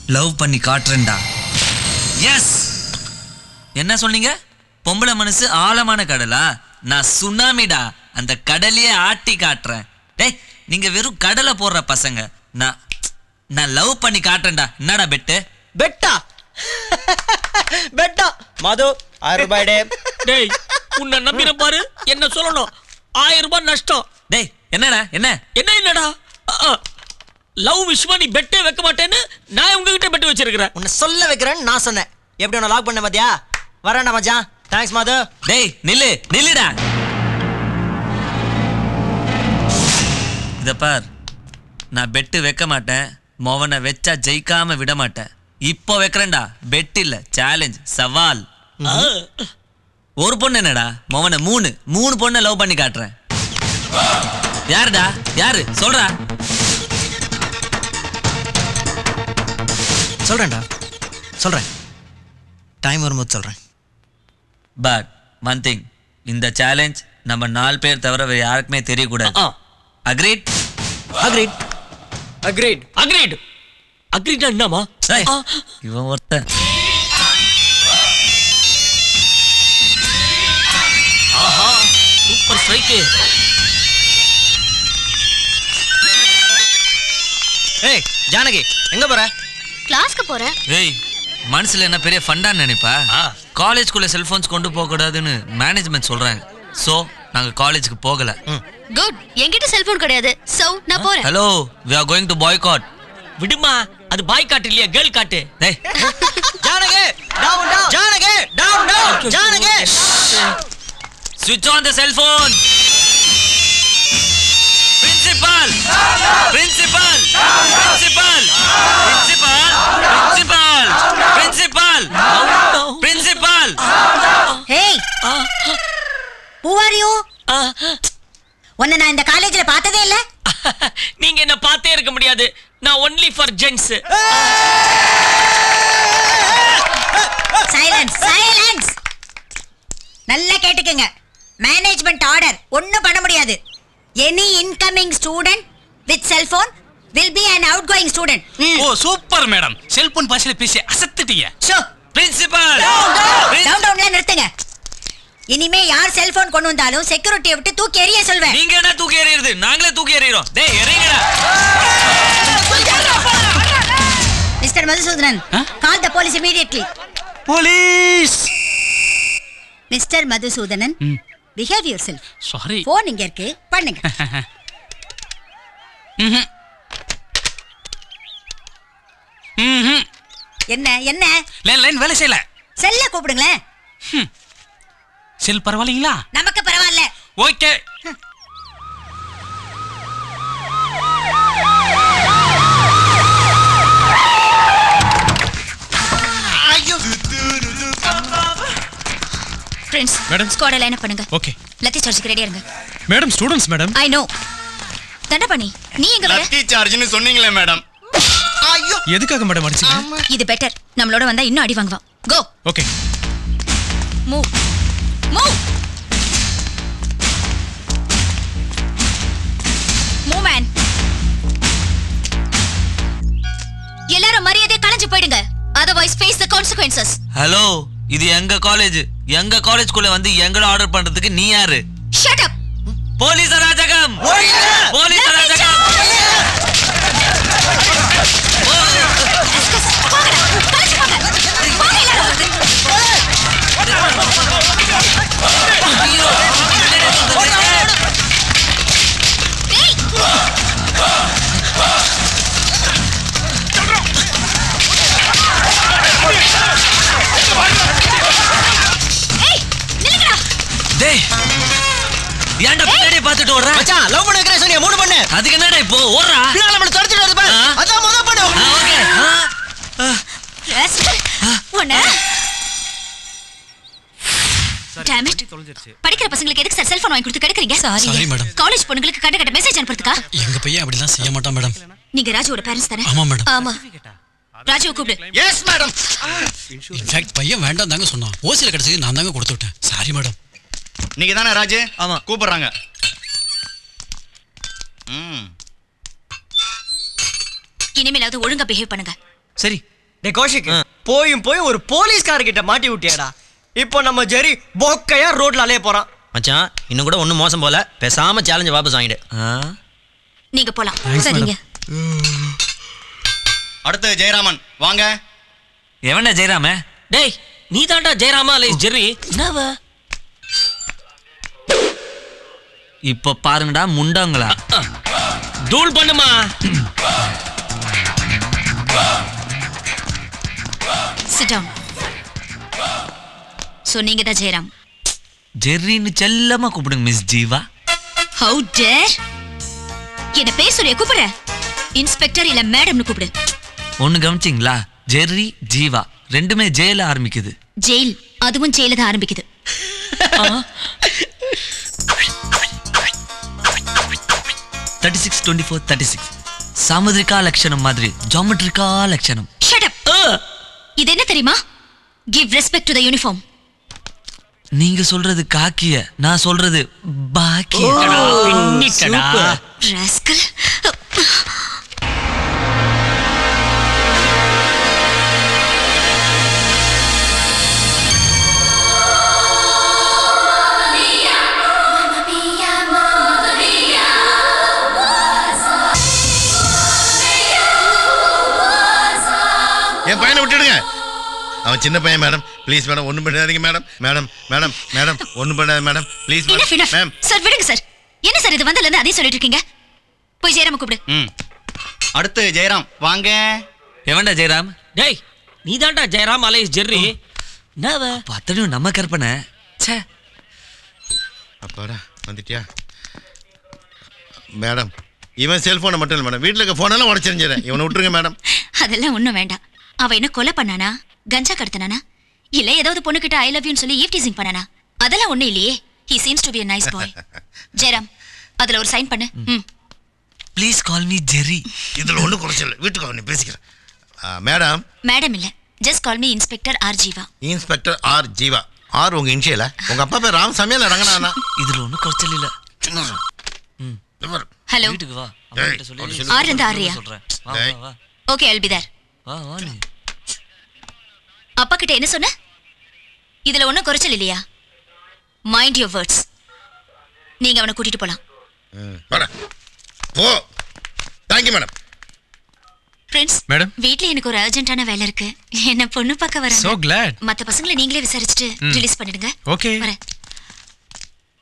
Love பண்ணி காட்டுறேன்டா S என்ன சொன்னீங்க பொம்பளை மனசு ஆழமான கடலா நான் சுனாமிடா அந்த கடலையே ஆட்டி காட்டுறேன் டேய் நீங்க வெறும் கடலை போடுற பசங்க நான் நான் லவ் பண்ணி காட்டுறேன்டா என்னடா பெட்டு பெட்டா பெட்டா மது ஆயிரம் ரூபாய் டே டேய் உன்னை நம்பின பாரு என்ன சொல்லணும் ஆயிரம் ரூபாய் நஷ்டம் டேய் என்னடா என்ன என்ன என்னடா லவ் விஷயமா நீ பெட்டே வைக்க மாட்டேன்னு நான் உங்ககிட்ட பெட்டு வச்சிருக்கிறேன் உன்னை சொல்ல வைக்கிறேன்னு நான் சொன்னேன் எப்படி உன்னை லாக் பண்ண பாத்தியா வரேன்டா மச்சான் தேங்க்ஸ் மது டேய் நில்லு நில்லுடா இத பார் நான் பெட்டு வைக்க மாட்டேன் மோவனை வச்சா ஜெயிக்காம விட மாட்டேன் இப்போ வைக்கிறேன்டா பெட் இல்ல சேலஞ்ச் சவால் ஒரு பொண்ணு என்னடா மோவனை மூணு மூணு பொண்ணை லவ் பண்ணி காட்டுறேன் யாருடா யாரு சொல்றா சொல்றேன்டா சொல்றேன் டைம் வரும்போது சொல்றேன் பட் ஒன் திங் இந்த சேலஞ்ச் நம்ம நாலு பேர் தவிர வேற யாருக்குமே தெரியக்கூடாது அக்ரீட் அக்ரீட் அக்ரீட் அக்ரீட் அக்ரீட்னா என்னமா ஏய், இவன் ஒருத்தன் ஆஹா சூப்பர் ஸ்ட்ரைக்கு ஏய் ஜானகி எங்க போற கிளாஸ்க்கு போறேன் ஏய் மனசுல என்ன பெரிய ஃபண்டான்னு நினைப்பா காலேஜ்குள்ள செல்போன்ஸ் கொண்டு போக கூடாதுன்னு மேனேஜ்மெண்ட் சொல்றாங்க சோ நாங்க காலேஜுக்கு போகல குட் என்கிட்ட செல்போன் கிடையாது சோ நான் போறேன் hello we are going to boycott விடுமா அது பாய் காட்டு இல்லையா கேர்ள் காட்டு டேய் Janaki down down Janaki down down Janaki ஸ்விட்ச் on the cellphone principal principal principal principal principal principal hey who are you உன்னை நான் இந்த காலேஜ்ல பார்த்ததே இல்ல நீங்க என்ன பார்த்தே இருக்க முடியாது நான் only for gents silence silence நல்லா கேட்டுக்கங்க மேனேஜ்மெண்ட் ஆர்டர் ஒண்ணும் பண்ண முடியாது any incoming student with cellphone will be an outgoing student oh super madam cellphone பாஷையில பேசி அசத்துட்டீங்க ஷோ பிரின்சிபல் டவுன் டவுன்ல நிறுத்துங்க இனிமே யார் செல்போன் கொண்டு வந்தாலும் செக்யூரிட்டியை விட்டு தூக்கி எறிய சொல்வேன் நீங்க என்ன தூக்கி எறியறது நாங்களே தூக்கி எறியறோம் டேய் எறிங்கடா mister Madhusudhanan call the police immediately police mister Madhusudhanan behave yourself sorry phone இங்க இருக்கு பண்ணுங்க என்ன என்ன லைன் லைன் வேலை செய்யல செல்ல கூப்பிடுங்களேன் செல் பரவாயில்லைங்களா நமக்கு பரவாயில்ல okay friends madam. Squad line பண்ணுங்க ஓகே லத்தி சார்ஜுக்கு ரெடியா இருங்க madam students madam I know Dandapani நீ எங்க வர லக்கி சார்ஜ்னு சொன்னீங்களே மேடம் எதுக்காக மேடம் அடிச்சீங்க இது பெட்டர் நம்மளோட வந்தா இன்னும் அடி வாங்குவான் go okay move move move man எல்லாரும் மரியாதை கலைஞ்சு போயிடுங்க otherwise face the consequences hello இது எங்க காலேஜ் எங்க காலேஜ்குள்ள வந்து எங்கள ஆர்டர் பண்றதுக்கு நீ யாரு ஷட் அப் போலீஸ் அராஜகம் போலீஸ் அராஜகம் டேய் ஏன்டா பின்னாடி பார்த்துட்டு ஓடுற மச்சான் லவ் பண்ண வைக்கிறேன் சொன்னியா மூணு பண்ணு அதுக்கு என்னடா இப்போ ஓடுறா பின்னால நம்மள துரத்திட்டு வருது பாரு ஆ. அதான் முத பண்ணு ஓகே உன்ன Damn it. படிக்கிற பசங்களுக்கு எதுக்கு சார் செல்போன் வாங்கி கொடுத்து கெடுக்குறீங்க Sorry, madam. காலேஜ் பொண்ணுங்களுக்கு கட்ட கட்ட மெசேஜ் அனுப்புறதுக்கா எங்க பையன் அப்படிலாம் செய்ய மாட்டான் மேடம் நீங்க ராஜுவோட பேரண்ட்ஸ் தானே ஆமா, madam. ஆமா ராஜுவை கூப்பிடு எஸ் மேடம் இன்ஃபேக்ட் பையன் வேண்டாம் தாங்க சொன்னான் ஓசியில் கிடைச்சது நான் தாங்க கொடுத்து விட்டேன் சாரி மேடம் நீங்க தானே ராஜு ஆமா. கூப்பிடுறாங்க ம் இனிமேலாவது ஒழுங்கா பிஹேவ் பண்ணுங்க சரி டே கௌஷிக் போயும் போய் ஒரு போலீஸ்காரர்கிட்ட மாட்டி விட்டியாடா இப்போ நம்ம ஜெரி பொக்கையா ரோட்ல அலைய போறான் மச்சான் இன்னும் கூட ஒன்றும் மோசம் போல பேசாம சேலஞ்சை வாபஸ் வாங்கிடு ஆ? நீங்க போலாம் சரிங்க அடுத்து ஜெயராமன் வாங்க எவன்டா ஜெயராம டேய் நீ தாண்டா ஜெயராமா இல்லை ஜெர்ரி என்னவ இப்போ பாருங்கடா முண்டாங்களா தூள் பண்ணுமா சிட் டவுன் சோ நீங்க தான் ஜெயராம் ஜெர்ரின்னு செல்லமா கூப்பிடுங்க மிஸ் ஜீவா ஹவு டேர் என்ன பேர் சொல்லிய கூப்பிடுற இன்ஸ்பெக்டர் இல்ல மேடம்னு கூப்பிடு ஒண்ணு கவனிச்சிங்களா ஜெர்ரி ஜீவா ரெண்டுமே ஜெயில ஆரம்பிக்குது ஜெயில் அதுவும் ஜெயில தான் ஆரம்பிக்குது thirty six twenty four thirty six சாமுதிரிகா லட்சணம் மாதிரி ஜாமெட்ரிக்கா லட்சணம் ஷட் அப் இது என்ன தெரியுமா give respect to the uniform நீங்க சொல்றது காக்கிய நான் சொல்றது பாக்கிய பின்னிட்டடா ராஸ்கல் என் பையனை விட்டுடுங்க அவன் சின்ன பையன் மேடம் ப்ளீஸ் மேடம் ஒன்றும் பண்ணாதீங்க மேடம் மேடம் மேடம் மேடம் ஒன்றும் பண்ணாத madam please enough enough ma'am sir விடுங்க சார் என்ன சார் இது வந்தல இருந்து அதே சொல்லிட்டு இருக்கீங்க போய் ஜெயராம கூப்பிடு ம் அடுத்து ஜெயராம் வாங்க எவன்டா ஜெயராம் டேய் நீ தாண்டா ஜெயராம் அலைஸ் ஜெர்ரி என்னவ அப்ப அத்தனையும் நம்ம கற்பனை ச்சே அப்பாடா வந்துட்டியா மேடம் இவன் செல்ஃபோனை மட்டும் இல்லை மேடம் வீட்டில் இருக்க ஃபோனெல்லாம் உடச்சிருந்துறேன் இவனை விட்டுருங்க மேடம் அதெல்லாம் ஒண்ணும் வேண்டாம் அவ என்ன கொலை பண்ணானா கஞ்சா கடத்தினானா இல்ல ஏதாவது பொண்ணுகிட்ட ஐ லவ் யூன்னு சொல்லி ஈவ் டீசிங் பண்ணானா அதெல்லாம் ஒண்ணும் இல்லையே he seems to be a nice boy Jayaram அதுல ஒரு சைன் பண்ணு ம் ப்ளீஸ் கால் மீ ஜெர்ரி இதில் ஒன்றும் குறைச்சல வீட்டுக்கு அவனை பேசிக்கிறேன் ஆ, மேடம் மேடம் இல்ல just call me inspector R Jeeva inspector R Jeeva R உங்கள் இன்ஷியல உங்கள் அப்பா பேர் ராமசாமியா இல்லை ரங்கநாதனா இதுல ஒண்ணும் குறைச்சல் இல்ல ஹலோ வீட்டுக்கு வா அம்மா ஏய், கிட்ட சொல்லி அவனை சொல்லு. ஆறு இருந்து ஆறியா சொல்றேன் வா ஏய். வா, வா ஓகே அல் பி தேர் வா வா நீ அப்பா கிட்ட என்ன சொன்ன இதுல ஒண்ணும் குறைச்சல் இல்லையா மைண்ட் யுவர் வேர்ட்ஸ் நீங்க அவனை கூட்டிட்டு போலாம் ம், வாடா. போ தேங்க்யூ மேடம் ஃப்ரெண்ட்ஸ் மேடம் வீட்ல எனக்கு ஒரு அர்ஜென்ட்டான வேலை இருக்கு என்ன பொண்ணு பார்க்க வரேன் சோ கிளாட் மத்த பசங்களை நீங்களே விசாரிச்சுட்டு ரிலீஸ் பண்ணிடுங்க ஓகே வரேன்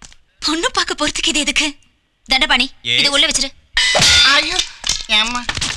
பொண்ணு பார்க்க போறதுக்கு இது எதுக்கு தண்டபாணி Yes. இது உள்ள வச்சிரு ஐயோ ஏம்மா